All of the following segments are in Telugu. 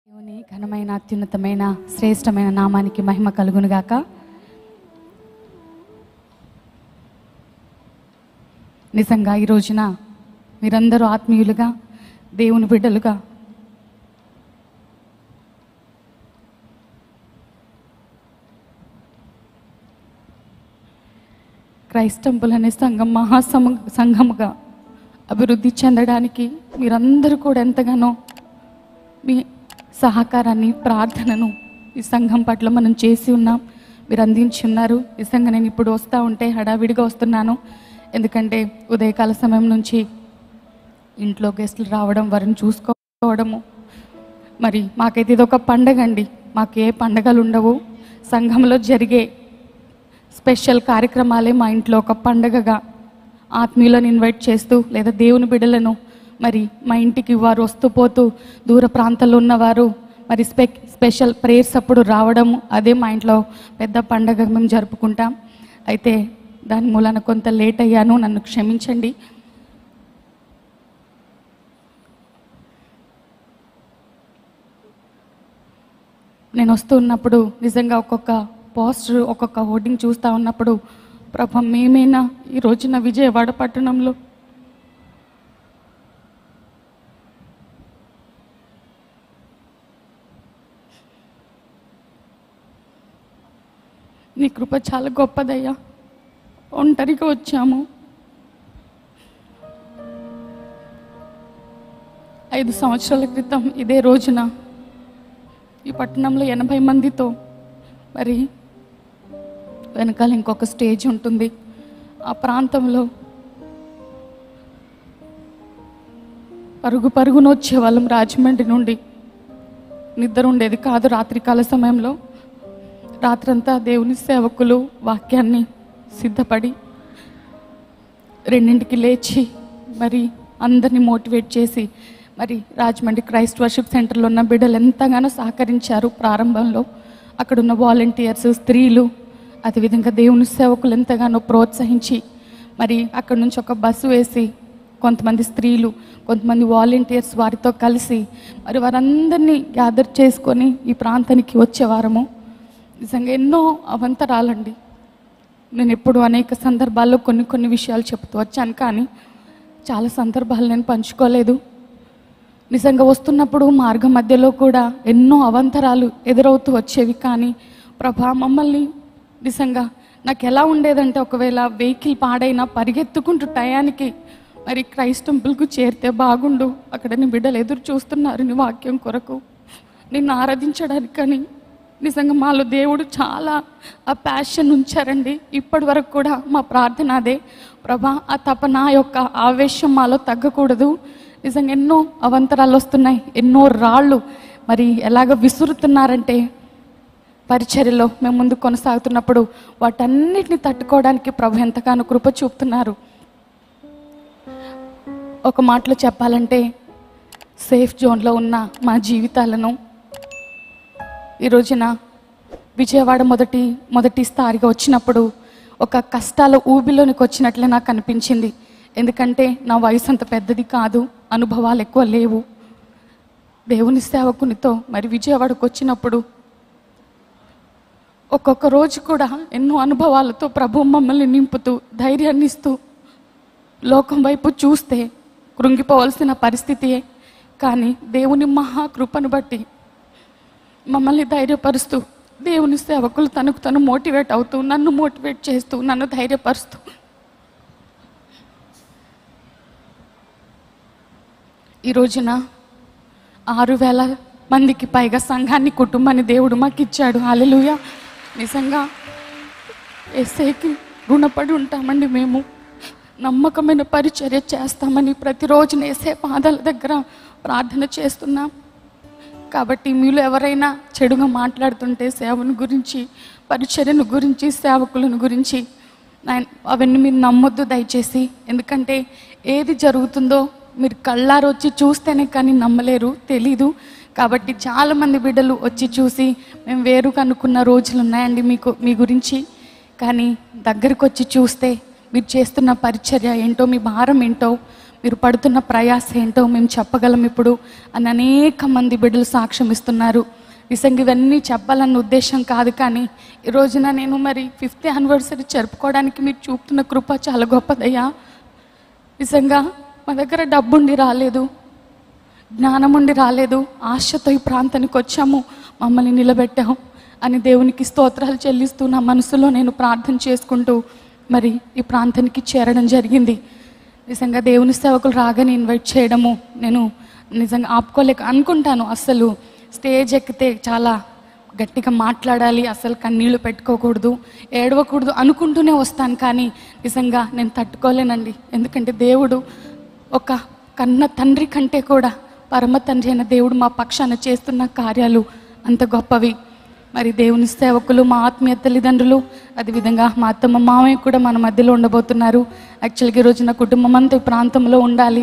దేవుని ఘనమైన అత్యున్నతమైన శ్రేష్టమైన నామానికి మహిమ కలుగునుగాక నిజంగా ఈ రోజున మీరందరూ ఆత్మీయులుగా దేవుని బిడ్డలుగా క్రైస్ట్ టెంపుల్ అనే సంఘం మహాసమ సంఘముగా అభివృద్ధి చెందడానికి మీరందరూ కూడా ఎంతగానో మీ సహకారాన్ని ప్రార్థనను ఈ సంఘం పట్ల మనం చేసి ఉన్నాం మీరు అందించి ఉన్నారు నిజంగా నేను ఇప్పుడు వస్తూ ఉంటే హడావిడిగా వస్తున్నాను ఎందుకంటే ఉదయకాల సమయం నుంచి ఇంట్లో గెస్టులు రావడం వారిని చూసుకోవడము మరి మాకైతే ఇది ఒక పండగ అండి మాకు ఏ పండగలు ఉండవు సంఘంలో జరిగే స్పెషల్ కార్యక్రమాలే మా ఇంట్లో ఒక పండగగా ఆత్మీయులను ఇన్వైట్ చేస్తూ లేదా దేవుని బిడ్డలను మరి మా ఇంటికి వారు వస్తూ పోతూ దూర ప్రాంతాల్లో ఉన్నవారు మరి స్పె స్పెషల్ ప్రేయర్స్ అప్పుడు రావడము అదే మా ఇంట్లో పెద్ద పండగ మేము జరుపుకుంటాం అయితే దాని మూలన కొంత లేట్ అయ్యాను నన్ను క్షమించండి నేను వస్తూ ఉన్నప్పుడు నిజంగా ఒక్కొక్క పోస్టర్ ఒక్కొక్క హోర్డింగ్ చూస్తూ ఉన్నప్పుడు ప్రభ మేమేనా ఈ రోజున విజయవాడ పట్టణంలో నీ కృప చాలా గొప్పదయ్యా ఒంటరిగా వచ్చాము ఐదు సంవత్సరాల క్రితం ఇదే రోజున ఈ పట్టణంలో ఎనభై మందితో మరి వెనకాల ఇంకొక స్టేజ్ ఉంటుంది ఆ ప్రాంతంలో పరుగు పరుగున వచ్చేవాళ్ళం రాజమండ్రి నుండి నిద్ర ఉండేది కాదు రాత్రికాల సమయంలో రాత్రంతా దేవుని సేవకులు వాక్యాన్ని సిద్ధపడి రెండింటికి లేచి మరి అందరినీ మోటివేట్ చేసి మరి రాజమండ్రి క్రైస్ట్ వర్షిప్ సెంటర్లో ఉన్న బిడ్డలు ఎంతగానో సహకరించారు ప్రారంభంలో అక్కడ ఉన్న వాలంటీర్స్ స్త్రీలు అదేవిధంగా దేవుని సేవకులు ఎంతగానో ప్రోత్సహించి మరి అక్కడ నుంచి ఒక బస్సు వేసి కొంతమంది స్త్రీలు కొంతమంది వాలంటీర్స్ వారితో కలిసి మరి వారందరినీ గ్యాదర్ చేసుకొని ఈ ప్రాంతానికి వచ్చేవారము నిజంగా ఎన్నో అవంతరాలండి నేను ఎప్పుడు అనేక సందర్భాల్లో కొన్ని కొన్ని విషయాలు చెప్తూ వచ్చాను కానీ చాలా సందర్భాలు నేను పంచుకోలేదు నిజంగా వస్తున్నప్పుడు మార్గ మధ్యలో కూడా ఎన్నో అవంతరాలు ఎదురవుతూ వచ్చేవి కానీ ప్రభా మమ్మల్ని నిజంగా నాకు ఎలా ఉండేదంటే ఒకవేళ వెహికల్ పాడైనా పరిగెత్తుకుంటూ టయానికి మరి క్రైస్ట్ టెంపుల్కు చేరితే బాగుండు అక్కడ నీ బిడ్డలు ఎదురు చూస్తున్నారు నీ వాక్యం కొరకు నిన్ను ఆరాధించడానికి కానీ నిజంగా మాలో దేవుడు చాలా ఆ ప్యాషన్ ఉంచారండి ఇప్పటి వరకు కూడా మా ప్రార్థన అదే ప్రభా ఆ తపన ఆ యొక్క ఆవేశం మాలో తగ్గకూడదు నిజంగా ఎన్నో అవంతరాలు వస్తున్నాయి ఎన్నో రాళ్ళు మరి ఎలాగ విసురుతున్నారంటే పరిచర్యలో మేము ముందు కొనసాగుతున్నప్పుడు వాటన్నిటిని తట్టుకోవడానికి ప్రభు ఎంతగానో కృప చూపుతున్నారు ఒక మాటలో చెప్పాలంటే సేఫ్ జోన్లో ఉన్న మా జీవితాలను ఈ రోజున విజయవాడ మొదటి మొదటి స్థాయిగా వచ్చినప్పుడు ఒక కష్టాల ఊబిలోనికి వచ్చినట్లే నాకు అనిపించింది ఎందుకంటే నా వయసు అంత పెద్దది కాదు అనుభవాలు ఎక్కువ లేవు దేవుని సేవకునితో మరి విజయవాడకు వచ్చినప్పుడు ఒక్కొక్క రోజు కూడా ఎన్నో అనుభవాలతో ప్రభు మమ్మల్ని నింపుతూ ధైర్యాన్ని ఇస్తూ లోకం వైపు చూస్తే కృంగిపోవలసిన పరిస్థితియే కానీ దేవుని మహాకృపను బట్టి మమ్మల్ని ధైర్యపరుస్తూ దేవుని సేవకులు తనకు తను మోటివేట్ అవుతూ నన్ను మోటివేట్ చేస్తూ నన్ను ధైర్యపరుస్తూ ఈ రోజున ఆరు వేల మందికి పైగా సంఘాన్ని కుటుంబాన్ని దేవుడు మాకు ఇచ్చాడు హాలెలుయ నిజంగా ఎస్ఐకి రుణపడి ఉంటామండి మేము నమ్మకమైన పరిచర్య చేస్తామని ప్రతిరోజు నేసే పాదాల దగ్గర ప్రార్థన చేస్తున్నాం కాబట్టి మీలో ఎవరైనా చెడుగా మాట్లాడుతుంటే సేవను గురించి పరిచర్యను గురించి సేవకులను గురించి నాయన అవన్నీ మీరు నమ్మొద్దు దయచేసి ఎందుకంటే ఏది జరుగుతుందో మీరు కళ్ళారు వచ్చి చూస్తేనే కానీ నమ్మలేరు తెలీదు కాబట్టి చాలామంది బిడ్డలు వచ్చి చూసి మేము వేరు కనుక్కున్న రోజులు ఉన్నాయండి మీకు మీ గురించి కానీ దగ్గరికి వచ్చి చూస్తే మీరు చేస్తున్న పరిచర్య ఏంటో మీ భారం ఏంటో మీరు పడుతున్న ప్రయాస ఏంటో మేము చెప్పగలం ఇప్పుడు అని అనేక మంది బిడ్డలు సాక్ష్యం ఇస్తున్నారు నిజంగా ఇవన్నీ చెప్పాలన్న ఉద్దేశం కాదు కానీ ఈ రోజున నేను మరి ఫిఫ్త్ యానివర్సరీ జరుపుకోవడానికి మీరు చూపుతున్న కృప చాలా గొప్పదయ్యా నిజంగా మా దగ్గర డబ్బుండి రాలేదు జ్ఞానం ఉండి రాలేదు ఆశతో ఈ ప్రాంతానికి వచ్చాము మమ్మల్ని నిలబెట్టాం అని దేవునికి స్తోత్రాలు చెల్లిస్తూ నా మనసులో నేను ప్రార్థన చేసుకుంటూ మరి ఈ ప్రాంతానికి చేరడం జరిగింది నిజంగా దేవుని సేవకులు రాగానే ఇన్వైట్ చేయడము నేను నిజంగా ఆపుకోలేక అనుకుంటాను అసలు స్టేజ్ ఎక్కితే చాలా గట్టిగా మాట్లాడాలి అసలు కన్నీళ్లు పెట్టుకోకూడదు ఏడవకూడదు అనుకుంటూనే వస్తాను కానీ నిజంగా నేను తట్టుకోలేనండి ఎందుకంటే దేవుడు ఒక కన్న తండ్రి కంటే కూడా పరమ తండ్రి అయిన దేవుడు మా పక్షాన చేస్తున్న కార్యాలు అంత గొప్పవి మరి దేవుని సేవకులు మా ఆత్మీయ తల్లిదండ్రులు అదేవిధంగా మా అత్తమ్మ మామయ్య కూడా మన మధ్యలో ఉండబోతున్నారు యాక్చువల్గా ఈరోజు నా కుటుంబం అంతా ఈ ప్రాంతంలో ఉండాలి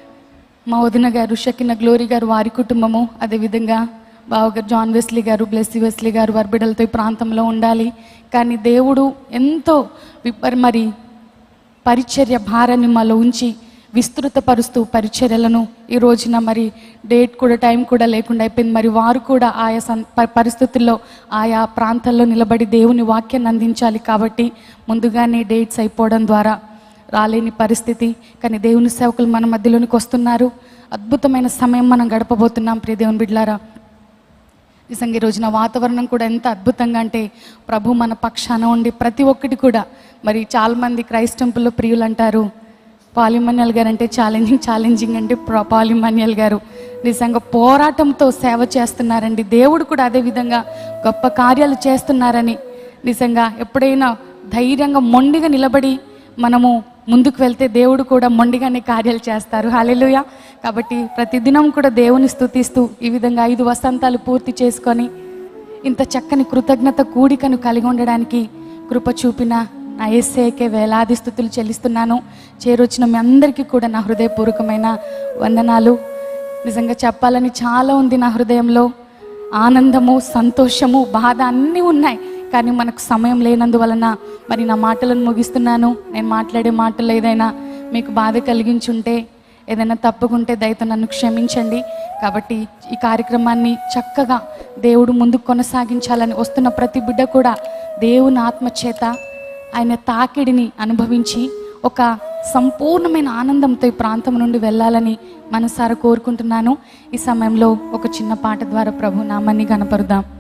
మా వదిన గారు షకిన గ్లోరీ గారు వారి కుటుంబము అదేవిధంగా బావగారు జాన్ వెస్లీ గారు బ్లెస్సీ వెస్లీ గారు వారి బిడ్డలతో ఈ ప్రాంతంలో ఉండాలి కానీ దేవుడు ఎంతో విపర్ మరి పరిచర్య భారాన్ని మాలో ఉంచి విస్తృతపరుస్తూ పరిచర్యలను ఈ రోజున మరి డేట్ కూడా టైం కూడా లేకుండా అయిపోయింది మరి వారు కూడా ఆయా సం ప- పరిస్థితుల్లో ఆయా ప్రాంతాల్లో నిలబడి దేవుని వాక్యాన్ని అందించాలి కాబట్టి ముందుగానే డేట్స్ అయిపోవడం ద్వారా రాలేని పరిస్థితి కానీ దేవుని సేవకులు మన మధ్యలోనికి వస్తున్నారు అద్భుతమైన సమయం మనం గడపబోతున్నాం ప్రియ దేవుని బిడ్లారా నిజంగా ఈ రోజున వాతావరణం కూడా ఎంత అద్భుతంగా అంటే ప్రభు మన పక్షాన ఉండి ప్రతి ఒక్కటి కూడా మరి చాలామంది క్రైస్ట్ టెంపుల్లో ప్రియులు అంటారు పాలిమన్యల్ గారు అంటే ఛాలెంజింగ్ ఛాలెంజింగ్ అంటే ప్ర- పాలిమన్యల్ గారు నిజంగా పోరాటంతో సేవ చేస్తున్నారండి దేవుడు కూడా అదే విధంగా గొప్ప కార్యాలు చేస్తున్నారని నిజంగా ఎప్పుడైనా ధైర్యంగా మొండిగా నిలబడి మనము ముందుకు వెళ్తే దేవుడు కూడా మొండిగానే కార్యాలు చేస్తారు హాలెలుయ కాబట్టి ప్రతిదినం కూడా దేవుని స్తుతిస్తూ ఈ విధంగా ఐదు వసంతాలు పూర్తి చేసుకొని ఇంత చక్కని కృతజ్ఞత కూడికను కలిగి ఉండడానికి కృప చూపిన నా ఎస్ఏకే వేలాది స్థుతులు చెల్లిస్తున్నాను చేరొచ్చిన మీ అందరికీ కూడా నా హృదయపూర్వకమైన వందనాలు నిజంగా చెప్పాలని చాలా ఉంది నా హృదయంలో ఆనందము సంతోషము బాధ అన్నీ ఉన్నాయి కానీ మనకు సమయం లేనందువలన మరి నా మాటలను ముగిస్తున్నాను నేను మాట్లాడే మాటలు ఏదైనా మీకు బాధ కలిగించుంటే ఏదైనా తప్పుకుంటే దయతో నన్ను క్షమించండి కాబట్టి ఈ కార్యక్రమాన్ని చక్కగా దేవుడు ముందుకు కొనసాగించాలని వస్తున్న ప్రతి బిడ్డ కూడా దేవుని ఆత్మచేత ఆయన తాకిడిని అనుభవించి ఒక సంపూర్ణమైన ఆనందంతో ఈ ప్రాంతం నుండి వెళ్ళాలని మనసారా కోరుకుంటున్నాను ఈ సమయంలో ఒక చిన్న పాట ద్వారా ప్రభు నామాన్ని కనపరుదాం